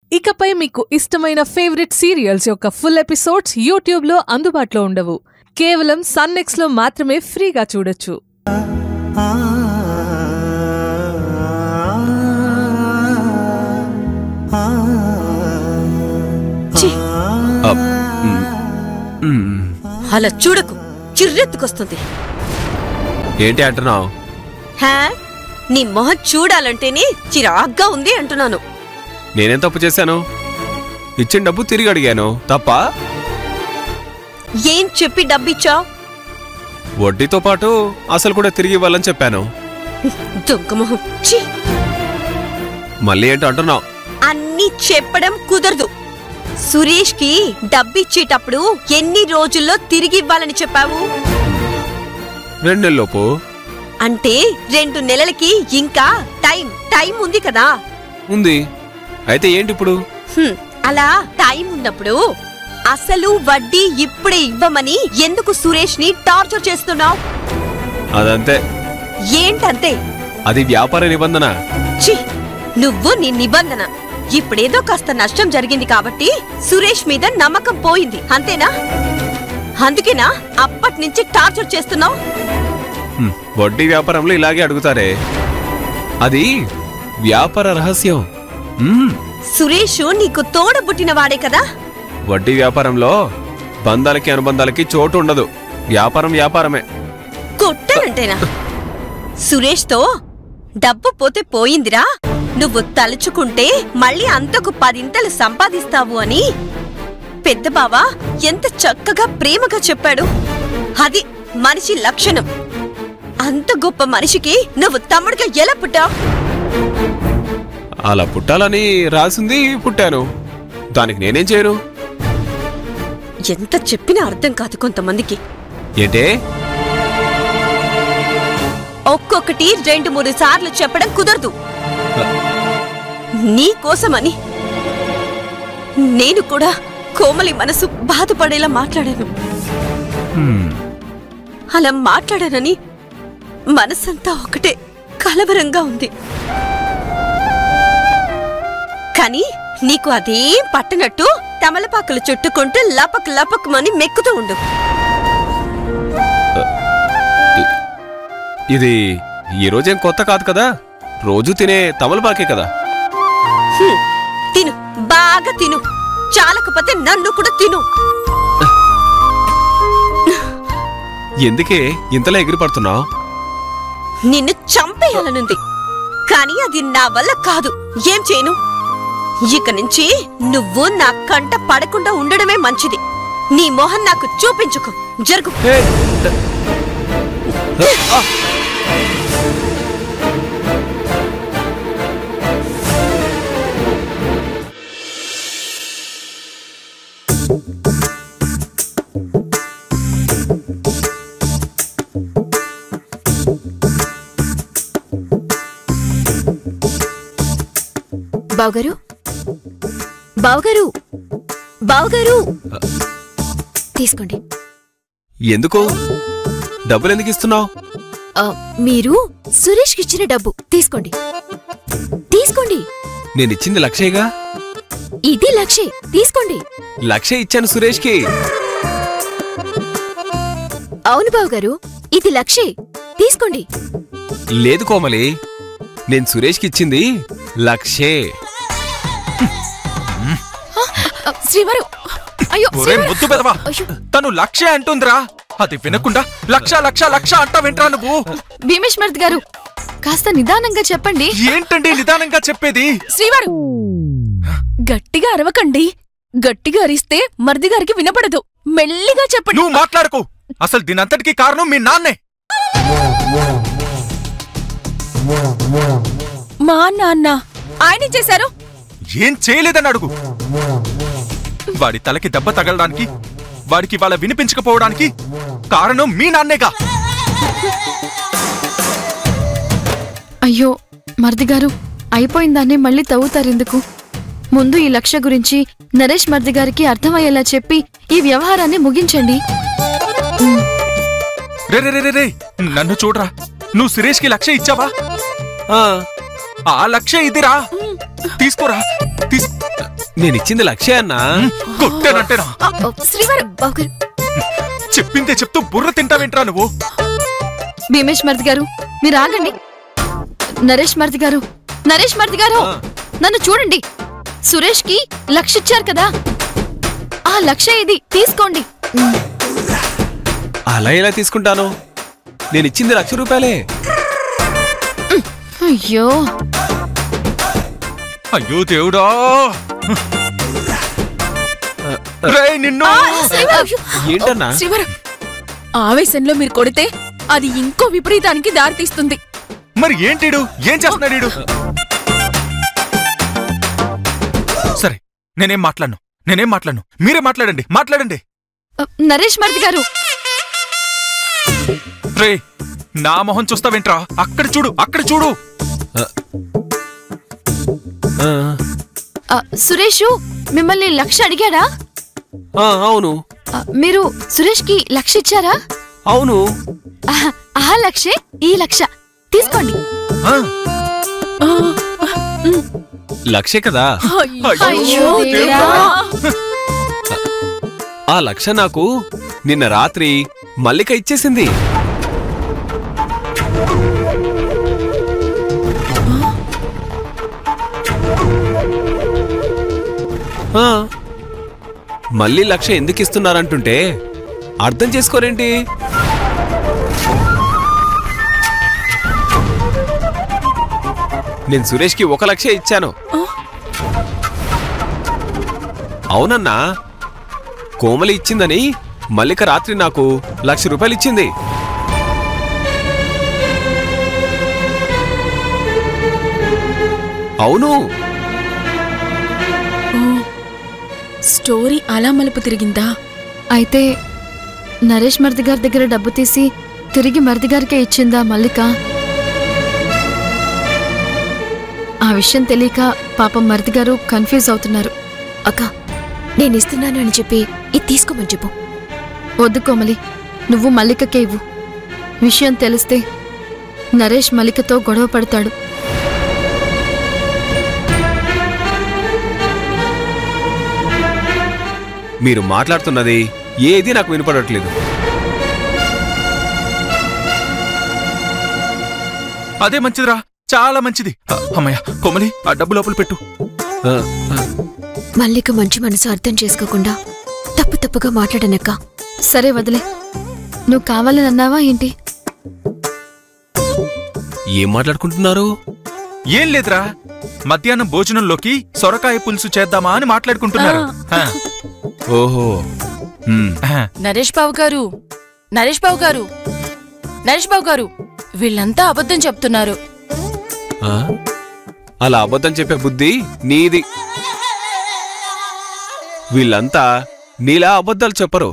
ఇకపై మీకు ఇష్టమైన ఫేవరెట్ సీరియల్స్ యొక్క ఫుల్ ఎపిసోడ్స్ యూట్యూబ్లో అందుబాటులో ఉండవు కేవలం సన్నెక్స్లో మాత్రమే ఫ్రీగా చూడొచ్చు ఛీ, అప్. మ్. మ్. అలా చూడకు చిర్రెత్తుకొస్తుంది ఏంటి అంటున్నావు హా నీ మొహం చూడాలంటేనే చిరాగ్గా ఉంది అంటున్నాను నేనేం తప్పు చేశాను ఇచ్చిన డబ్బు తిరిగి అడిగాను తప్ప ఏం చెప్పి డబ్బిచ్చావు వడ్డీతో పాటు అసలు కూడా తిరిగి ఇవ్వాలని చెప్పాను దొంగ మొహం ఛీ మళ్ళీ ఏంటి అంటున్నావు అన్నీ చెప్పడం కుదరదు సురేష్ కి డబ్బిచ్చేటప్పుడు ఎన్ని రోజుల్లో తిరిగి ఇవ్వాలని చెప్పావు రెండు నెలలోపు అంటే రెండు నెలలకి ఇంకా టైం టైం ఉంది కదా ఉంది అయితే ఏంటి ఇప్పుడు హ్మ్, అలా టైం ఉన్నప్పుడు అసలు వడ్డీ ఇప్పుడే ఇవ్వమని ఎందుకు సురేష్ ని టార్చర్ చేస్తున్నావు అదంతే ఏంటంతే అది వ్యాపార నిబంధన ఛీ నువ్వు నీ నిబంధన ఇప్పుడేదో కాస్త నష్టం జరిగింది కాబట్టి సురేష్ మీద నమ్మకం పోయింది అంతేనా అందుకేనా అప్పటి నుంచి టార్చర్ చేస్తున్నావు హ్మ్, వడ్డీ వ్యాపారంలో ఇలాగే అడుగుతారే అది వ్యాపార రహస్యం మ్మ్. సురేష్ నీకు తోడబుట్టిన వాడే కదా వడ్డీ వ్యాపారంలో బంధాలకి అనుబంధాలకి చోటు ఉండదు వ్యాపారం వ్యాపారమే కొట్టనంటేనా సురేష్తో డబ్బు పోతే పోయిందిరా నువ్వు తలుచుకుంటే మళ్ళీ అంతకు పదింతలు సంపాదిస్తావు అని పెద్ద బావ ఎంత చక్కగా ప్రేమగా చెప్పాడు అది మనిషి లక్షణం అంత గొప్ప మనిషికి నువ్వు తమ్ముడిగా ఎలా పుట్టావు అలా పుట్టాలని రాసింది పుట్టాను దానికి నేనేం చేయను ఎంత చెప్పినా అర్థం కాదు కొంతమందికి ఏంటే ఒక్కొక్కటి రెండు మూడు సార్లు చెప్పడం కుదరదు నీ కోసమని నేను కూడా కోమలి మనసు బాధపడేలా మాట్లాడాను హ్మ్, అలా మాట్లాడానని మనసంతా ఒకటే కలవరంగా ఉంది కానీ నీకు అదేం పట్టనట్టు తమలపాకులు చుట్టుకుంటూ లపక్ లపక్మని మెక్కుతూ ఉండు ఇది ఈ రోజేం కొత్త కాదు కదా రోజు తినే తమలపాకే కదా హ్మ్, తిను బాగా తిను చాలకపోతే నన్ను కూడా తిను ఎందుకే ఇంతలా ఎగిరి పడుతున్నావు నిన్ను చంపేయాలనుంది కానీ అది నా వల్ల కాదు ఏం చేయను ఇక నుంచి నువ్వు నా కంట పడకుండా ఉండడమే మంచిది నీ మొహం నాకు చూపించుకో జరుగు బావగారు బావగారు బావగారు తీసుకోండి ఎందుకు డబ్బులు ఎందుకు ఇస్తున్నావు ఆ, మీరు సురేష్కి ఇచ్చిన డబ్బు తీసుకోండి తీసుకోండి నేను ఇచ్చింది లక్షేగా ఇది లక్షే తీసుకోండి లక్షే ఇచ్చాను సురేష్కి అవును బావగారు ఇది లక్షే తీసుకోండి లేదు కోమలి నేను సురేష్కి ఇచ్చింది లక్షే ఆ, శ్రీవారు అయ్యో ఒరే శ్రీవారు! ముద్దు పెదవా అయ్యో తను లక్ష అంటుందిరా అది వినకుండా లక్ష లక్ష లక్ష అంటా వింటరా నువ్వు భీమేష్ మర్ద్ గారు కాస్త నిదానంగా చెప్పండి ఏంటండి నిదానంగా చెప్పేది శ్రీవారు గట్టిగా అరవకండి గట్టిగా అరిస్తే మరిది గారికి వినపడదు మెల్లిగా చెప్పండి నువ్వు మాట్లాడుకో అసలు దీనంతటికి కారణం మీ నాన్నే మా నాన్న ఆయన చేశారు ఏం చేయలేదని అడుగు వాడి తలకి దెబ్బ తగలడానికి వాడికి వాళ్ళ వినిపించకపోవడానికి కారణం మీ నాన్నేగా అయ్యో మర్ది గారు అయిపోయిన దాన్ని మళ్ళీ తవ్వుతారెందుకు ముందు ఈ లక్ష్య గురించి నరేష్ మర్ది గారికి అర్థమయ్యేలా చెప్పి ఈ వ్యవహారాన్ని ముగించండి రే రే రే రే రే నన్ను చూడరా నువ్వు సురేష్కి లక్ష ఇచ్చావా ఆ, ఆ లక్ష ఇదిరా తీసుకోరా తీస్ నేనిచ్చింది లక్షే అన్నా కొట్టానంటేనా శ్రీవారు బావగారు చెప్పిందే చెప్తూ బుర్ర తింటావేంట్రా నువ్వు భీమేష్ మర్ది గారు మీరు ఆగండి నరేష్ మర్ది గారు నరేష్ మర్ది గారు ఆ. నన్ను చూడండి సురేష్ కి లక్ష ఇచ్చారు కదా ఆ లక్ష ఇది తీసుకోండి అలా ఎలా తీసుకుంటాను నేనిచ్చింది లక్ష రూపాయలే అయ్యో అయ్యో దేవుడా రేయ్ నిన్ను ఏంటన్నా శ్రీవారు ఆవేశంలో మీరు కొడితే అది ఇంకో విపరీతానికి దారితీస్తుంది మరి ఏంటిడు ఏం చేస్తున్నాడు ఈడు? సరే నేనేం మాట్లాడను నేనేం మాట్లాడను మీరే మాట్లాడండి మాట్లాడండి నరేష్ మర్ది గారు రే నా మొహం చూస్తావేంట్రా అక్కడ చూడు అక్కడ చూడు ఆ, ఆ, సురేషు మిమ్మల్ని లక్ష అడిగాడా ఆ, అవును ఆ, మీరు సురేష్ కి లక్ష ఇచ్చారా అవును ఆహా, ఆ లక్షే ఈ లక్ష తీసుకోండి ఆ, లక్షే కదా అయ్యో దేవుడా. ఆ లక్ష నాకు నిన్న రాత్రి మల్లిక ఇచ్చేసింది ఆ, మళ్ళీ లక్ష ఎందుకు ఇస్తున్నారంటుంటే అర్థం చేసుకోరేంటి నేను సురేష్కి ఒక లక్షే ఇచ్చాను అవునన్నా కోమలి ఇచ్చిందని మల్లిక రాత్రి నాకు లక్ష రూపాయలు ఇచ్చింది అవును స్టోరీ అలా మలుపు తిరిగిందా అయితే నరేష్ మర్ది గారి దగ్గర డబ్బు తీసి తిరిగి మర్ది గారికే ఇచ్చిందా మల్లిక ఆ విషయం తెలియక పాపం మర్ది గారు కన్ఫ్యూజ్ అవుతున్నారు అక్క నేను ఇస్తున్నాను అని చెప్పి ఇది తీసుకోమని చెప్పు వద్దు కోమలి నువ్వు మల్లికకే ఇవ్వు విషయం తెలిస్తే నరేష్ మల్లికతో గొడవ పడతాడు మీరు మాట్లాడుతున్నది ఏది నాకు వినపడట్లేదు అదే మంచిదిరా చాలా మంచిది ఆ, అమ్మయ్య కొమలి ఆ డబ్బు లోపల పెట్టు ఆ, ఆ, మల్లిక మంచి మనసు అర్థం చేసుకోకుండా తప్పు తప్పుగా మాట్లాడనక్క సరే వదిలే నువ్వు కావాలని అన్నావా ఏంటి ఏం మాట్లాడుకుంటున్నారు ఏం లేదురా మధ్యాహ్నం భోజనంలోకి సొరకాయ పులుసు చేద్దామా అని మాట్లాడుకుంటున్నారు ఆ, ఓహో ఉమ్, ఆ, నరేష్ బాబు గారు నరేష్ బాబు గారు నరేష్ బాబు గారు వీళ్ళంతా అబద్ధం చెప్తున్నారు ఆ? అలా అబద్ధం చెప్పే బుద్ధి నీది వీళ్ళంతా నీలా అబద్ధాలు చెప్పరు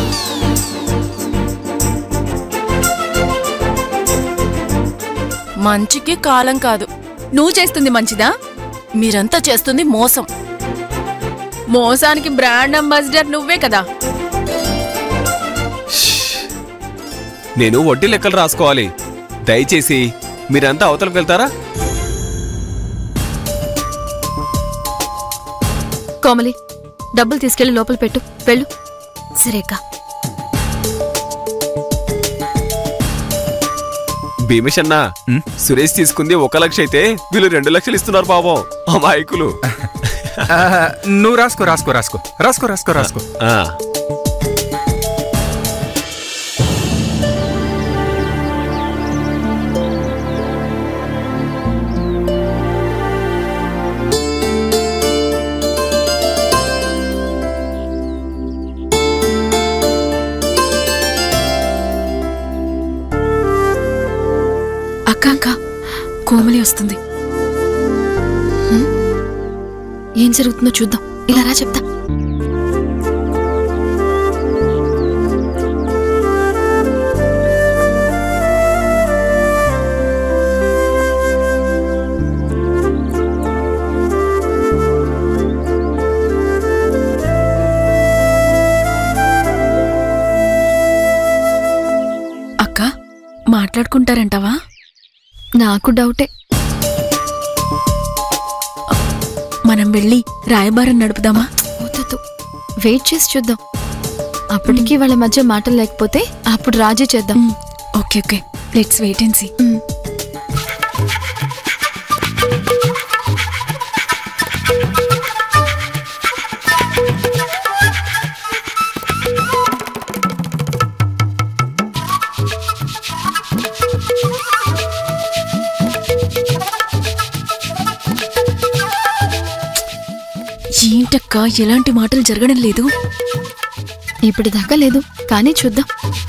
మంచికి కాలం కాదు నువ్వు చేస్తుంది మంచిదా మీరంతా చేస్తుంది మోసం మోసానికి బ్రాండ్ అంబాసిడర్ నువ్వే కదా నేను వడ్డీ లెక్కలు రాసుకోవాలి దయచేసి మీరంతా అవతలకు వెళ్తారా కోమలి డబ్బులు తీసుకెళ్లి లోపల పెట్టు వెళ్ళు సరే అక్క భీమేష్ అన్న ఉమ్. సురేష్ తీసుకుంది ఒక లక్ష అయితే వీళ్ళు రెండు లక్షలు ఇస్తున్నారు పాపం అమాయకులు ఆ, నువ్వు రాసుకో రాసుకో రాసుకో రాసుకో రాసుకో రాసుకో ఆ, అక్క అక్క కోమలి వస్తుంది ఏం జరుగుతుందో చూద్దాం ఇలా రా చెప్తా అక్క మాట్లాడుకుంటారంటావా నాకు డౌటే మనం మనం వెళ్ళి రాయబారం నడుపుదామా వద్దొద్దు వెయిట్ చేసి చూద్దాం అప్పటికి వాళ్ళ మధ్య మాటలు లేకపోతే అప్పుడు రాజీ చేద్దాం okay okay let's wait and see మ్. ఏంటక్క ఎలాంటి మాటలు జరగడం లేదు ఇప్పుడు దాకా లేదు కానీ చూద్దాం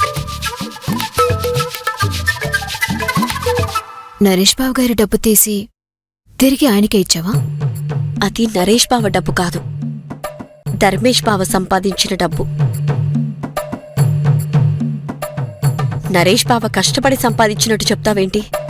నరేష్ బాబు గారి డబ్బు తీసి తిరిగి ఆయనకే ఇచ్చావా అది నరేష్ బావ డబ్బు కాదు ధర్మేష్ బావ సంపాదించిన డబ్బు నరేష్ బావ కష్టపడి సంపాదించినట్టు చెప్తావేంటి